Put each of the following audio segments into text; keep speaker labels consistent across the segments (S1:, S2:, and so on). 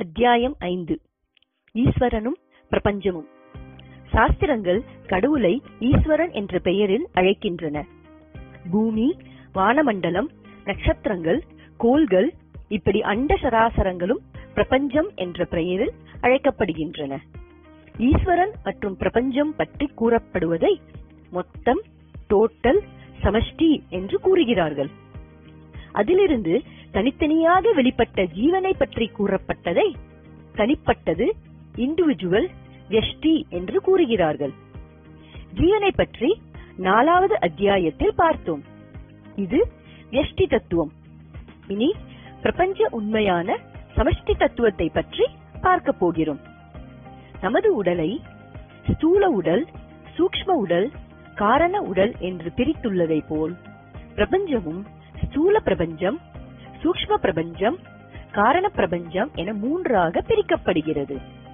S1: அத்தியாயம் ஐந்து ஈஸ்வரனும் பிரபஞ்சமும் சாஸ்திரங்கள் கடவுளை ஈஸ்வரன் என்ற பெயரில் அழைக்கின்றன பூமி வானமண்டலம் நட்சத்திரங்கள் கோள்கள் இப்படி அண்ட சராசரங்களும் பிரபஞ்சம் என்ற பெயரில் அழைக்கப்படுகின்றன ஈஸ்வரன் மற்றும் பிரபஞ்சம் பற்றி கூறப்படுவதை மொத்தம் டோட்டல் சமஷ்டி என்று கூறுகிறார்கள் அதிலிருந்து தனித்தனியாக வெளிப்பட்ட ஜீவனை பற்றி கூறப்பட்டதை தனிப்பட்டது இண்டிவிஜுவல் வெஷ்டி என்று கூறுகிறார்கள் ஜீவனை பற்றி நாலாவது அத்தியாயத்தில் பார்த்தோம் இது வெஷ்டி தத்துவம் இனி பிரபஞ்ச உண்மையான சமஷ்டி தத்துவத்தை பற்றி பார்க்க போகிறோம் நமது உடலை ஸ்தூல உடல் சூக்ஷ்ம உடல் காரண உடல் என்று பிரித்துள்ளதை போல் பிரபஞ்சமும் ஸ்தூல பிரபஞ்சம் சூக்ஷ்ம பிரபஞ்சம் காரண பிரபஞ்சம் என மூன்றாக பிரிக்கப்படுகிறது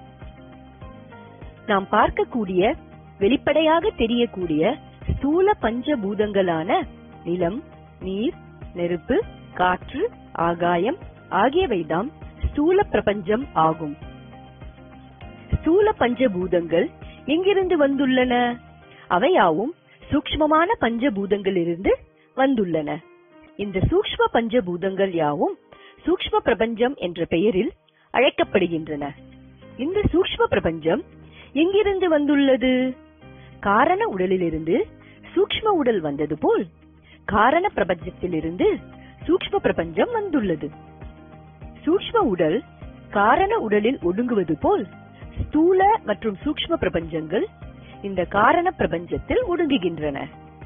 S1: நாம் பார்க்கக்கூடிய வெளிப்படையாக தெரியக்கூடிய ஸ்தூல பஞ்சபூதங்களான நிலம் நீர் நெருப்பு காற்று ஆகாயம் ஆகியவைதாம் ஸ்தூல பிரபஞ்சம் ஆகும் ஸ்தூல பஞ்சபூதங்கள் எங்கிருந்து வந்துள்ளன அவையாவும் சூக்ஷ்மமான பஞ்சபூதங்களிலிருந்து வந்துள்ளன இந்த சூக்ஷ்ம பஞ்சபூதங்கள் யாவும் சூக்ஷ்ம பிரபஞ்சம் என்ற பெயரில் அழைக்கப்படுகின்றன இந்த சூக்ஷ்ம பிரபஞ்சம் எங்கிருந்து வந்துள்ளது காரண உடலிலிருந்து சூக்ஷ்ம உடல் வந்தது போல் காரண பிரபஞ்சத்திலிருந்து சூக்ஷ்ம பிரபஞ்சம் வந்துள்ளது சூக்ஷ்ம உடல் காரண உடலில் ஒடுங்குவது போல் ஸ்தூல மற்றும் சூக்ஷ்ம பிரபஞ்சங்கள் இந்த காரண பிரபஞ்சத்தில் ஒடுங்குகின்றன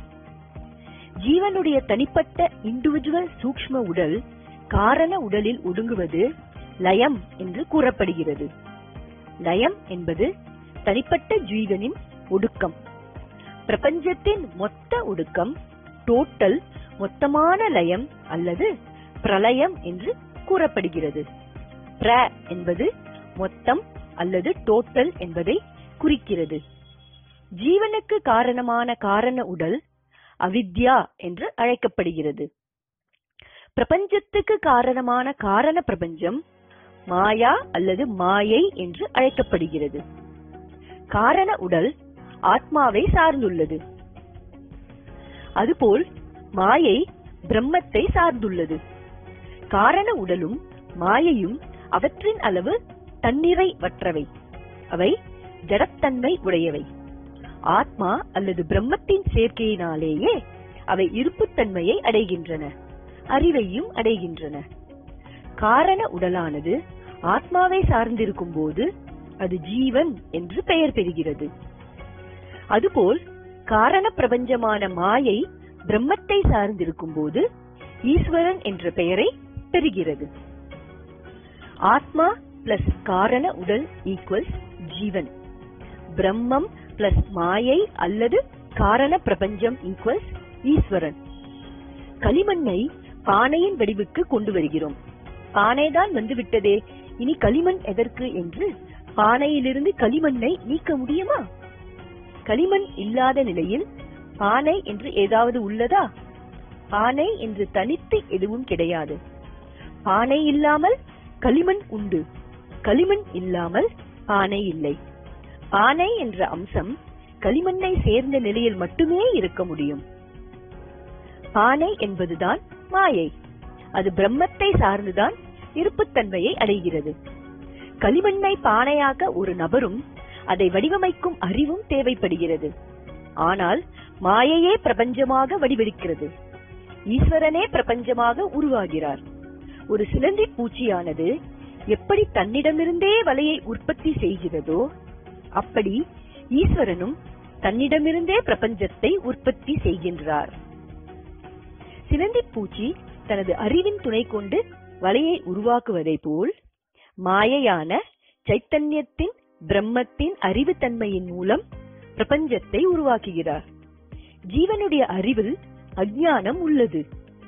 S1: ஜீவனுடைய தனிப்பட்ட இண்டிவிஜுவல் சூக்ஷ்ம உடல் காரண உடலில் ஒடுங்குவது லயம் என்று கூறப்படுகிறது லயம் என்பது தனிப்பட்ட ஜீவனின் ஒடுக்கம் பிரபஞ்சத்தின் மொத்த ஒடுக்கம் டோட்டல் மொத்தமான லயம் அல்லது பிரளயம் என்று கூறப்படுகிறது பிர என்பது மொத்தம் அல்லது டோட்டல் என்பதை குறிக்கிறது ஜீவனுக்கு காரணமான காரண உடல் அவித்யா என்று அழைக்கப்படுகிறது பிரபஞ்சத்துக்கு காரணமான காரண பிரபஞ்சம் மாயா அல்லது மாயை என்று அழைக்கப்படுகிறது காரண உடல் ஆத்மாவை சார்ந்துள்ளது அதுபோல் மாயை பிரம்மத்தை சார்ந்துள்ளது காரண உடலும் மாயையும் அவற்றின் அளவு தன்னிறைவற்றவை அவை ஜடத்தன்மை உடையவை ஆத்மா அல்லது பிரம்மத்தின் சேர்க்கையினாலேயே அவை இருப்புத்தன்மையை அடைகின்றன அறிவையும் அடைகின்றன காரண உடலானது ஆத்மாவை சார்ந்திருக்கும் போது அது ஜீவன் என்று பெயர் பெறுகிறது அதுபோல் காரண பிரபஞ்சமான மாயை பிரம்மத்தை சார்ந்திருக்கும் போது ஈஸ்வரன் என்ற பெயரை பெறுகிறது ஆத்மா பிளஸ் காரண உடல் ஈக்குவல்ஸ் ஜீவன் பிரம்மம் பிளஸ் மாயை அல்லது காரண பிரபஞ்சம் ஈக்குவல்ஸ் ஈஸ்வரன் களிமண்ணை பானையின் வடிவுக்கு கொண்டு வருகிறோம் பானைதான் வந்துவிட்டதே இனி களிமண் எதற்கு என்று பானையிலிருந்து களிமண்ணை நீக்க முடியுமா களிமண் இல்லாத நிலையில் பானை என்று ஏதாவது உள்ளதா பானை என்று தனித்து எதுவும் கிடையாது பானை இல்லாமல் களிமண் உண்டு களிமண் இல்லாமல் பானை இல்லை பானை என்ற அம்சம் களிமண்ணை சேர்ந்த நிலையில் மட்டுமே இருக்க முடியும் பானை என்பதுதான் மாயை அது பிரம்மத்தை சார்ந்துதான் இருப்புத்தன்மையை அடைகிறது களிமண்ணை பானையாக்க ஒரு நபரும் அதை வடிவமைக்கும் அறிவும் தேவைப்படுகிறது ஆனால் மாயையே பிரபஞ்சமாக வடிவெடுக்கிறது ஈஸ்வரனே பிரபஞ்சமாக உருவாகிறார் ஒரு சிலந்தி பூச்சியானது எப்படி தன்னிடமிருந்தே வலையை உற்பத்தி செய்கிறதோ அப்படி ஈஸ்வரனும் தன்னிடமிருந்தே பிரபஞ்சத்தை உற்பத்தி செய்கின்றார் சிலந்தி பூச்சி தனது அறிவின் துணை கொண்டு வலையை உருவாக்குவதை போல் மாயையான சைத்தன்யத்தின் பிரம்மத்தின் அறிவுத்தன்மையின் மூலம் பிரபஞ்சத்தை உருவாக்குகிறார் ஜீவனுடைய அறிவில் அஜ்ஞானம் உள்ளது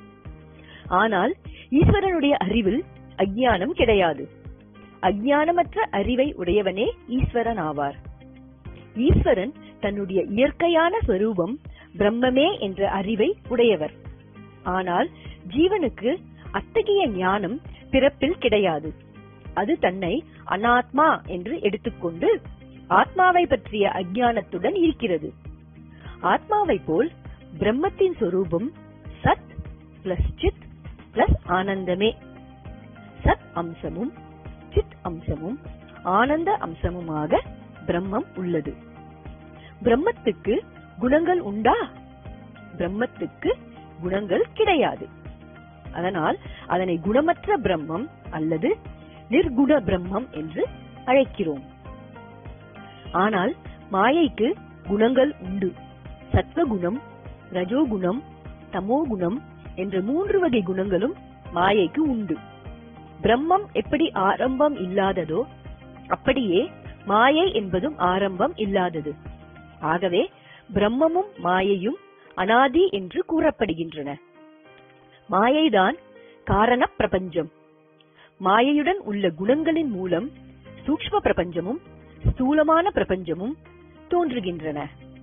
S1: ஆனால் ஈஸ்வரனுடைய அறிவில் அஜ்ஞானம் கிடையாது அஜ்ஞானமற்ற அறிவை உடையவனே ஈஸ்வரன் ஆவார் ஈஸ்வரன் தன்னுடைய இயற்கையான ஸ்வரூபம் பிரம்மமே என்ற அறிவை உடையவர் ஆனால் ஜீவனுக்கு அத்தகைய ஞானம் பிறப்பில் கிடையாது அது தன்னை அனாத்மா என்று எடுத்துக்கொண்டு ஆத்மாவை பற்றிய அஞ்ஞானத்துடன் இருக்கிறது ஆத்மாவை போல் பிரம்மத்தின் சொரூபம் சத் பிளஸ் சித் பிளஸ் ஆனந்தமே சத் அம்சமும் சித் அம்சமும் ஆனந்த அம்சமுமாக பிரம்மம் உள்ளது பிரம்மத்துக்கு குணங்கள் உண்டா பிரம்மத்துக்கு குணங்கள் கிடையாது அதனால் அதனை குணமற்ற பிரம்மம் அல்லது நிர்குண பிரம்மம் என்று அழைக்கிறோம் ஆனால் மாயைக்கு குணங்கள் உண்டு சத்வகுணம் ரஜோகுணம் தமோகுணம் என்ற மூன்று வகை குணங்களும் மாயைக்கு உண்டு பிரம்மம் எப்படி ஆரம்பம் இல்லாததோ அப்படியே மாயை என்பதும் ஆரம்பம் இல்லாதது ஆகவே பிரம்மமும் மாயையும் அனாதி என்று கூறப்படுகின்றன மாயைதான் காரண பிரபஞ்சம் மாயையுடன் உள்ள குணங்களின் மூலம் சூக்ஷ்ம பிரபஞ்சமும் ஸ்தூலமான பிரபஞ்சமும் தோன்றுகின்றன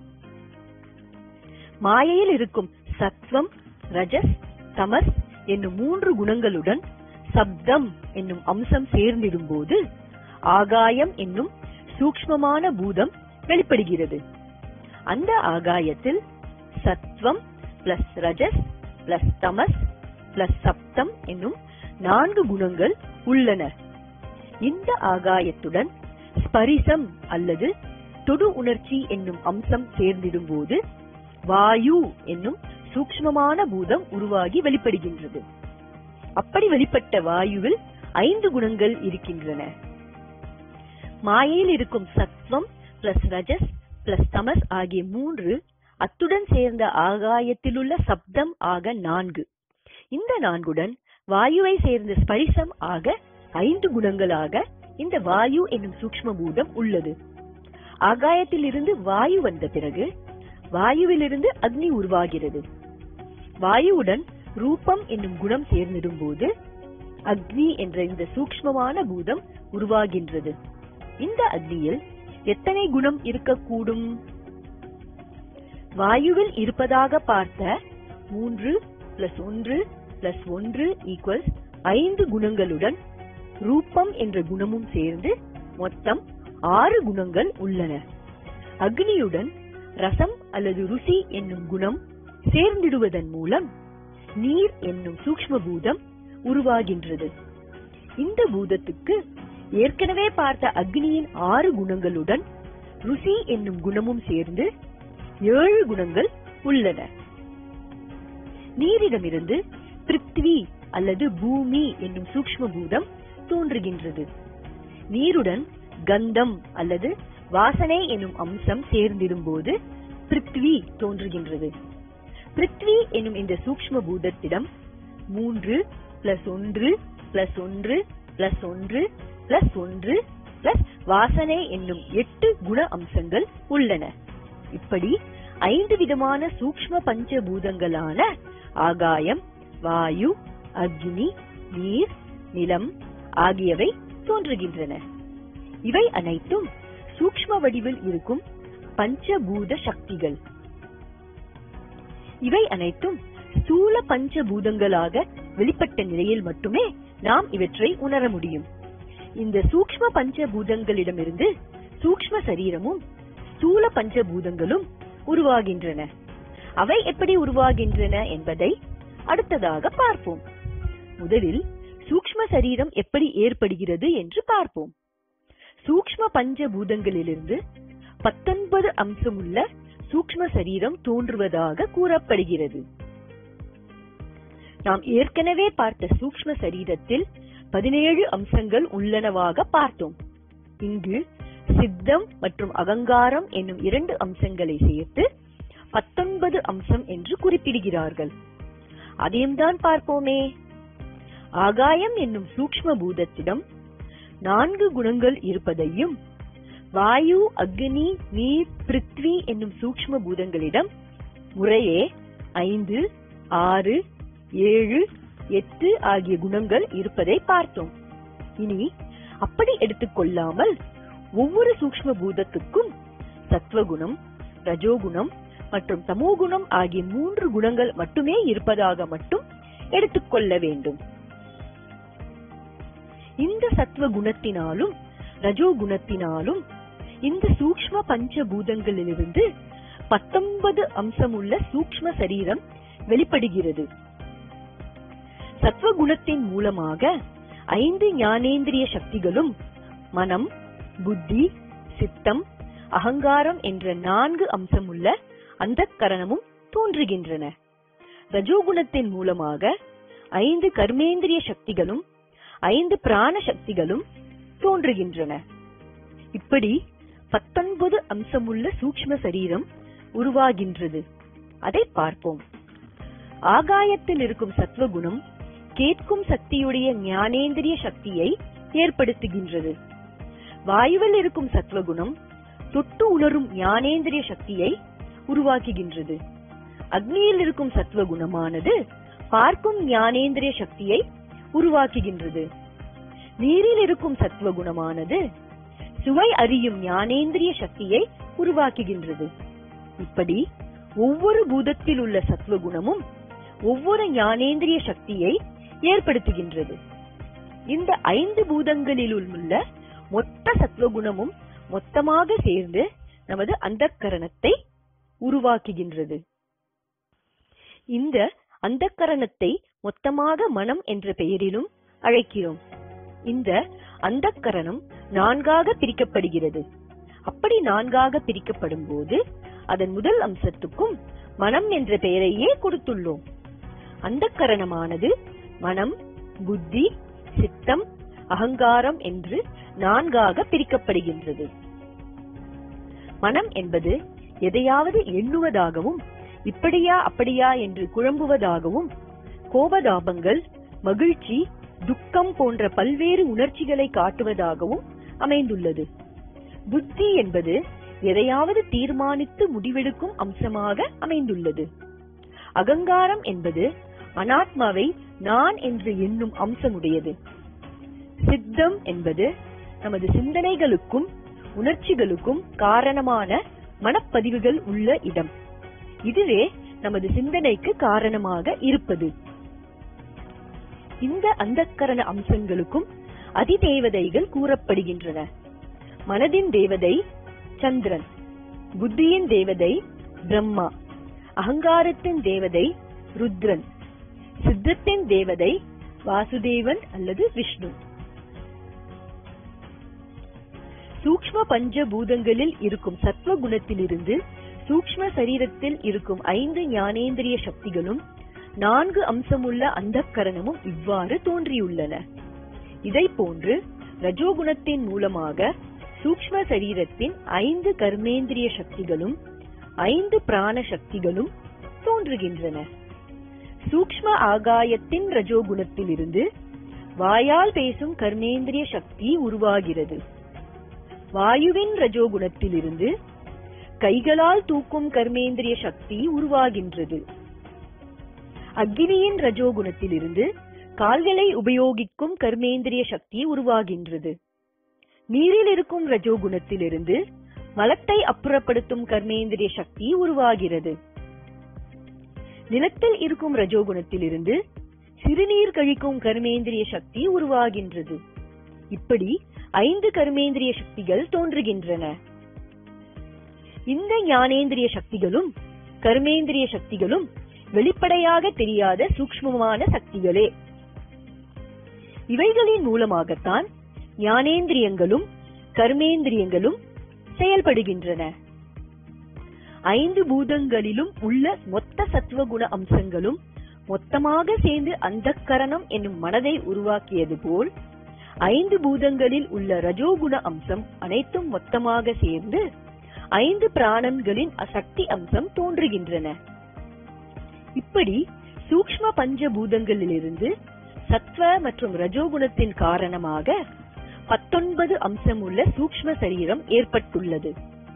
S1: மாயையில் இருக்கும் சத்வம் ரஜஸ் தமஸ் என்னும் மூன்று குணங்களுடன் சப்தம் என்னும் அம்சம் சேர்ந்திடும்போது ஆகாயம் என்னும் சூக்ஷ்மமான பூதம் வெளிப்படுகிறது அந்த ஆகாயத்தில் சத்வம் பிளஸ் ரஜஸ் பிளஸ் தமஸ் பிளஸ் சப்தம் என்னும் நான்கு குணங்கள் உள்ளன இந்த ஆகாயத்துடன் ஸ்பரிசம் அல்லது தொடு உணர்ச்சி என்னும் அம்சம் சேர்ந்திடும்போது வாயு என்னும் சூக்ஷ்மமான பூதம் உருவாகி வெளிப்படுகின்றது அப்படி வெளிப்பட்ட வாயுவில் ஐந்து குணங்கள் இருக்கின்றன மாயையில் இருக்கும் சத்வம் பிளஸ் ரஜஸ் பிளஸ் தமஸ் ஆகிய மூன்று அத்துடன் சேர்ந்த ஆகாயத்திலுள்ள சப்தம் ஆக நான்கு இந்த நான்குடன் வாயுவை சேர்ந்த ஸ்பரிசம் ஆக ஐந்து குணங்களாக இந்த வாயு என்னும் சூக்ஷ்ம பூதம் உள்ளது ஆகாயத்திலிருந்து வாயு வந்த பிறகு வாயுவிலிருந்து அக்னி உருவாகிறது வாயுவுடன் ரூபம் என்னும் குணம் சேர்ந்திடும் போது அக்னி என்ற இந்த சூக்ஷ்மமான பூதம் உருவாகின்றது இந்த அக்னியில் எத்தனை குணம் இருக்கக்கூடும் வாயுவில் இருப்பதாக பார்த்த மூன்று பிளஸ் ஒன்று பிளஸ் ஒன்று ஈக்குவல்ஸ் ஐந்து குணங்களுடன் ரூபம் என்ற குணமும் சேர்ந்து மொத்தம் ஆறு குணங்கள் உள்ளன அக்னியுடன் ரசம் அல்லது ருசி என்னும் குணம் சேர்ந்திடுவதன் மூலம் நீர் என்னும் சூக்ஷ்ம பூதம் உருவாகின்றது இந்த பூதத்துக்கு ஏற்கனவே பார்த்த அக்னியின் ஆறு குணங்களுடன் ருசி என்னும் குணமும் சேர்ந்து ஏழு குணங்கள் உள்ளன நீரிடமிருந்து பிருத்வி அல்லது பூமி என்னும் சூக்ஷ்ம பூதம் தோன்றுகின்றது நீருடன் கந்தம் அல்லது வாசனை என்னும் அம்சம் சேர்ந்திடும்போது பிருத்வி தோன்றுகின்றது பிருத்வி என்னும் இந்த சூக்ஷ்ம பூதத்திடம் மூன்று பிளஸ் ஒன்று பிளஸ் ஒன்று பிளஸ் ஒன்று பிளஸ் ஒன்று பிளஸ் வாசனை என்னும் எட்டு குண அம்சங்கள் உள்ளன இப்படி ஐந்து விதமான சூக்ஷ்ம பஞ்சபூதங்களான ஆகாயம் வாயு அக்னி நீர் நிலம் ஆகியவை தோன்றுகின்றன இவை அனைத்தும் சூக்ஷ்ம வடிவில் இருக்கும் பஞ்சபூத சக்திகள் இவை அனைத்தும் ஸ்தூல பஞ்சபூதங்களாக வெளிப்பட்ட நிலையில் மட்டுமே நாம் இவற்றை உணர முடியும் இந்த சூக்ஷ்ம பஞ்சபூதங்களிடமிருந்து சூக்ஷ்ம சரீரமும் ஸ்தூல பஞ்சபூதங்களும் உருவாகின்றன அவை எப்படி உருவாகின்றன என்பதை அடுத்ததாக பார்ப்போம் முதலில் சூக்ஷ்ம சரீரம் எப்படி ஏற்படுகிறது என்று பார்ப்போம் சூக்ஷ்ம பஞ்சபூதங்களிலிருந்து பத்தொன்பது அம்சமுள்ள சூக்ஷ்ம சரீரம் தோன்றுவதாக கூறப்படுகிறது நாம் ஏற்கனவே பார்த்த சூக்ஷ்ம சரீரத்தில் பதினேழு அம்சங்கள் உள்ளனவாக பார்த்தோம் இங்கு சித்தம் மற்றும் அகங்காரம் என்னும் இரண்டு அம்சங்களை சேர்த்து பத்தொன்பது அம்சம் என்று குறிப்பிடுகிறார்கள் அதையும் தான் பார்ப்போமே ஆகாயம் என்னும் சூக்ஷ்ம பூதத்திடம் நான்கு குணங்கள் இருப்பதையும் வாயு அக்னி நீர் பிருத்வி என்னும் சூக்ஷ்ம பூதங்களிடம் முறையே ஐந்து ஆறு ஏழு எட்டு ஆகிய குணங்கள் இருப்பதை பார்த்தோம் இனி அப்படி எடுத்துக்கொள்ளாமல் ஒவ்வொரு சூக்ஷ்ம பூதத்துக்கும் சத்வகுணம் ரஜோகுணம் மற்றும் தமோகுணம் ஆகிய மூன்று குணங்கள் மட்டுமே இருப்பதாக மட்டும் எடுத்துக்கொள்ள வேண்டும் இந்த சத்துவ குணத்தினாலும் ரஜோ குணத்தினாலும் இந்த சூக்ஷ்ம பஞ்சபூதங்களிலிருந்து பத்தொன்பது அம்சமுள்ள சூக்ஷ்ம சரீரம் வெளிப்படுகிறது சத்துவ குணத்தின் மூலமாக ஐந்து ஞானேந்திரிய சக்திகளும் மனம் புத்தி சித்தம் அகங்காரம் என்ற நான்கு அம்சமுள்ள அந்த கரணமும் தோன்றுகின்றன ரஜோகுணத்தின் மூலமாக ஐந்து கர்மேந்திரிய சக்திகளும் ஐந்து பிராண சக்திகளும் தோன்றுகின்றன இப்படி பத்தொன்பது அம்சமுள்ள சூக்ஷ்ம சரீரம் உருவாகின்றது அதை பார்ப்போம் ஆகாயத்தில் இருக்கும் சத்வகுணம் கேட்கும் சக்தியுடைய ஞானேந்திரிய சக்தியை ஏற்படுத்துகின்றது வாயுவில் இருக்கும் சத்வகுணம் தொட்டு உணரும் ஞானேந்திரிய சக்தியை உருவாக்குகின்றது அக்னியில் இருக்கும் சத்வகுணமானது பார்க்கும் ஞானேந்திரிய சக்தியை உருவாக்குகின்றது நீரில் இருக்கும் சத்வகுணமானது சுவை அறியும் ஞானேந்திரிய சக்தியை உருவாக்குகின்றது இப்படி ஒவ்வொரு பூதத்தில் உள்ள சத்வகுணமும் ஒவ்வொரு ஞானேந்திரிய சக்தியை ஏற்படுத்துகின்றது இந்த ஐந்து பூதங்களில் உள்ள மொத்த சத்வகுணமும் மொத்தமாக சேர்ந்து நமது அந்தக்கரணத்தை உருவாக்குகின்றது இந்த அந்தக்கரணத்தை மொத்தமாக மனம் என்ற பெயரிலும் அழைக்கிறோம் இந்த அந்தக்கரணம் நான்காக பிரிக்கப்படுகிறது அப்படி நான்காக பிரிக்கப்படும் போது அதன் முதல் அம்சத்துக்கும் மனம் என்ற பெயரையே கொடுத்துள்ளோம் அந்தக்கரணமானது மனம் புத்தி சித்தம் அகங்காரம் என்று நான்காக பிரிக்கப்படுகின்றது மனம் என்பது எதையாவது எண்ணுவதாகவும் இப்படியா அப்படியா என்று குழம்புவதாகவும் கோபதாபங்கள் மகிழ்ச்சி துக்கம் போன்ற பல்வேறு உணர்ச்சிகளை காட்டுவதாகவும் அமைந்துள்ளது புத்தி என்பது எதையாவது தீர்மானித்து முடிவெடுக்கும் அம்சமாக அமைந்துள்ளது அகங்காரம் என்பது அனாத்மாவை நான் என்று எண்ணும் அம்சமுடையது சித்தம் என்பது நமது சிந்தனைகளுக்கும் உணர்ச்சிகளுக்கும் காரணமான மனப்பதிவுகள் உள்ள இடம் இதுவே நமது சிந்தனைக்கு காரணமாக இருப்பது இந்த அந்தக்கரண அம்சங்களுக்கும் அதிதேவதைகள் கூறப்படுகின்றன மனதின் தேவதை சந்திரன் புத்தியின் தேவதை பிரம்மா அகங்காரத்தின் தேவதை ருத்ரன் சித்தத்தின் தேவதை வாசுதேவன் அல்லது விஷ்ணு சூக்ஷ்ம பஞ்ச பூதங்களில் இருக்கும் சத்வ குணத்திலிருந்து சூக்ஷ்ம சரீரத்தில் இருக்கும் ஐந்து ஞானேந்திரிய சக்திகளும் நான்கு அம்சமுள்ள அந்தக்கரணமும் இவ்வாறு தோன்றியுள்ளன இதை போன்று ரஜோகுணத்தின் மூலமாக சூக்ஷ்ம சரீரத்தின் ஐந்து கர்மேந்திரிய சக்திகளும் ஐந்து பிராண சக்திகளும் தோன்றுகின்றன சூக்ஷ்ம ஆகாயத்தின் ரஜோகுணத்திலிருந்து வாயால் பேசும் கர்மேந்திரிய சக்தி உருவாகிறது வாயுவின் ரஜோகுணத்திலிருந்து கைகளால் தூக்கும் கர்மேந்திரிய சக்தி உருவாகின்றது அக்னியின் ரஜோகுணத்திலிருந்து கால்களை உபயோகிக்கும் கர்மேந்திரிய சக்தி உருவாகின்றது நீரில் இருக்கும் ரஜோகுணத்திலிருந்து மலத்தை அப்புறப்படுத்தும் கர்மேந்திரிய சக்தி உருவாகிறது நிலத்தில் இருக்கும் ரஜோகுணத்திலிருந்து சிறுநீர் கழிக்கும் கர்மேந்திரிய சக்தி உருவாகின்றது இப்படி ஐந்து கர்மேந்திரிய சக்திகள் தோன்றுகின்றன இந்த ஞானேந்திரிய சக்திகளும் கர்மேந்திரிய சக்திகளும் வெளிப்படையாக தெரியாத சூக்ஷ்மமான சக்திகளே இவைகளின் மூலமாகத்தான் ஞானேந்திரியங்களும் கர்மேந்திரியங்களும் செயல்படுகின்றன ஐந்து பூதங்களிலும் உள்ள மொத்த சத்துவகுண அம்சங்களும் மொத்தமாக சேர்ந்து அந்தக்கரணம் என்னும் மனதை உருவாக்கியது போல் ஐந்து பூதங்களில் உள்ள ரஜோகுண அம்சம் அனைத்தும் மொத்தமாக சேர்ந்து ஐந்து பிராணன்களின் சக்தி அம்சம் தோன்றுகின்றன இப்படி சூக்ஷ்ம பஞ்ச பூதங்களிலிருந்து சத்வ மற்றும் ரஜோகுணத்தின் காரணமாக பத்தொன்பது அம்சம் உள்ள சூக்ஷ்ம சரீரம் ஏற்பட்டுள்ளது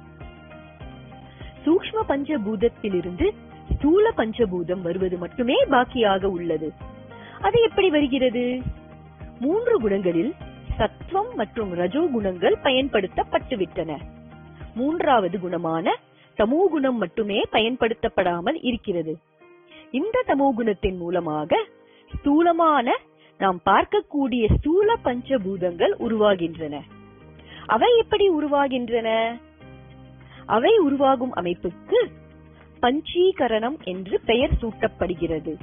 S1: சூக்ஷ்ம பஞ்சபூதத்திலிருந்து ஸ்தூல பஞ்சபூதம் வருவது மட்டுமே பாக்கியாக உள்ளது அது எப்படி வருகிறது மூன்று குணங்களில் சத்வம் மற்றும் ரஜோ குணங்கள் பயன்படுத்தப்பட்டுவிட்டன மூன்றாவது குணமான தமோ குணம் மட்டுமே பயன்படுத்தப்படாமல் இருக்கிறது இந்த தமோ குணத்தின் மூலமாக ஸ்தூலமான நாம் பார்க்கக்கூடிய ஸ்தூல பஞ்சபூதங்கள் உருவாகின்றன அவை எப்படி உருவாகின்றன அவை உருவாகும் அமைப்புக்கு பஞ்சீகரணம் என்று பெயர் சூட்டப்படுகிறது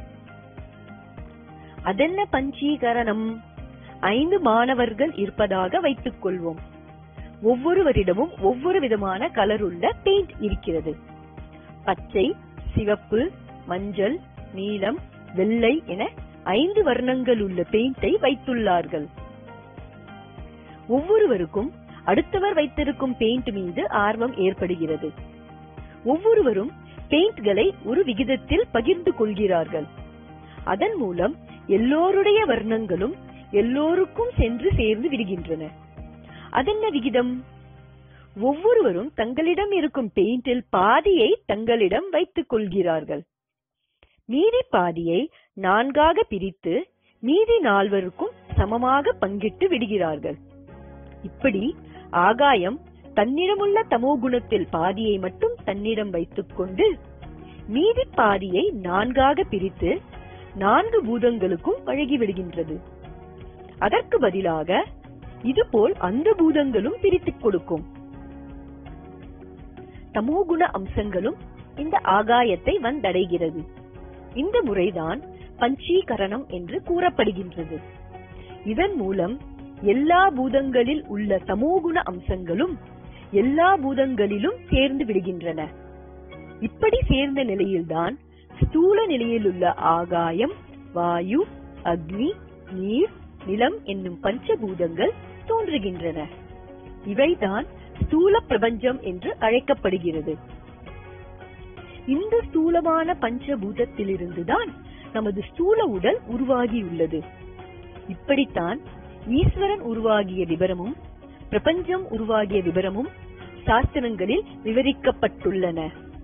S1: அதென்ன பஞ்சீகரணம் ஐந்து மாணவர்கள் இருப்பதாக வைத்துக் கொள்வோம் ஒவ்வொருவரிடமும் ஒவ்வொரு விதமான கலர் உள்ள பெயிண்ட் இருக்கிறது பச்சை சிவப்பு மஞ்சள் நீலம் வெள்ளை என ஐந்து வர்ணங்கள் உள்ள பெயிண்டை வைத்துள்ளார்கள் ஒவ்வொருவருக்கும் அடுத்தவர் வைத்திருக்கும் பெயிண்ட் மீது ஆர்வம் ஏற்படுகிறது ஒவ்வொருவரும் பெயிண்ட்களை ஒரு விகிதத்தில் பகிர்ந்து கொள்கிறார்கள் அதன் மூலம் எல்லோருடைய வர்ணங்களும் எல்லோருக்கும் சென்று சேர்ந்து விடுகின்றன அதென்ன விகிதம் ஒவ்வொருவரும் தங்களிடம் இருக்கும் பெயிண்டில் பாதியை தங்களிடம் வைத்துக் கொள்கிறார்கள் மீதி பாதியை நான்காக பிரித்து மீதி நால்வருக்கும் சமமாக பங்கிட்டு விடுகிறார்கள் இப்படி ஆகாயம் தன்னிடமுள்ள தமோ குணத்தில் பாதியை மட்டும் தன்னிடம் வைத்துக் கொண்டு மீதி பாதியை நான்காக பிரித்து நான்கு பூதங்களுக்கும் வழங்கிவிடுகின்றது அதற்கு பதிலாக இதுபோல் அந்த பூதங்களும் பிரித்துக் கொடுக்கும் தமோகுண அம்சங்களும் இந்த ஆகாயத்தை வந்தடைகிறது இந்த முறைதான் பஞ்சீகரணம் என்று கூறப்படுகின்றது இதன் மூலம் எல்லா பூதங்களில் உள்ள தமோகுண அம்சங்களும் எல்லா பூதங்களிலும் சேர்ந்து விடுகின்றன இப்படி சேர்ந்த நிலையில்தான் ஸ்தூல நிலையிலுள்ள ஆகாயம் வாயு அக்னி நீர் நிலம் என்னும் பஞ்சபூதங்கள் தோன்றுகின்றன இவைதான் ஸ்தூல பிரபஞ்சம் என்று அழைக்கப்படுகிறது இந்த ஸ்தூலமான பஞ்சபூதத்திலிருந்துதான் நமது ஸ்தூல உடல் உருவாகியுள்ளது இப்படித்தான் ஈஸ்வரன் உருவாகிய விவரமும் பிரபஞ்சம் உருவாகிய விவரமும் சாஸ்திரங்களில் விவரிக்கப்பட்டுள்ளன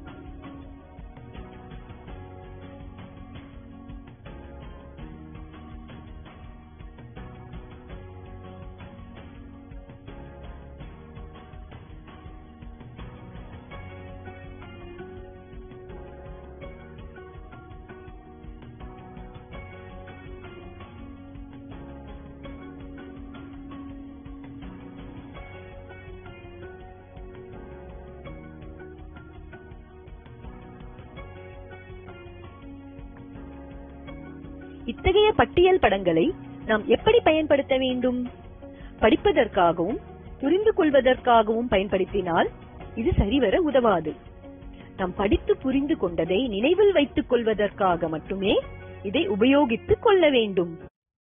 S1: இத்தகைய பட்டியல் படங்களை நாம் எப்படி பயன்படுத்த வேண்டும் படிப்பதற்காகவும் புரிந்து கொள்வதற்காகவும் பயன்படுத்தினால் இது சரிவர உதவாது நாம் படித்து புரிந்து கொண்டதை நினைவில் வைத்துக் கொள்வதற்காக மட்டுமே இதை உபயோகித்துக் கொள்ள வேண்டும்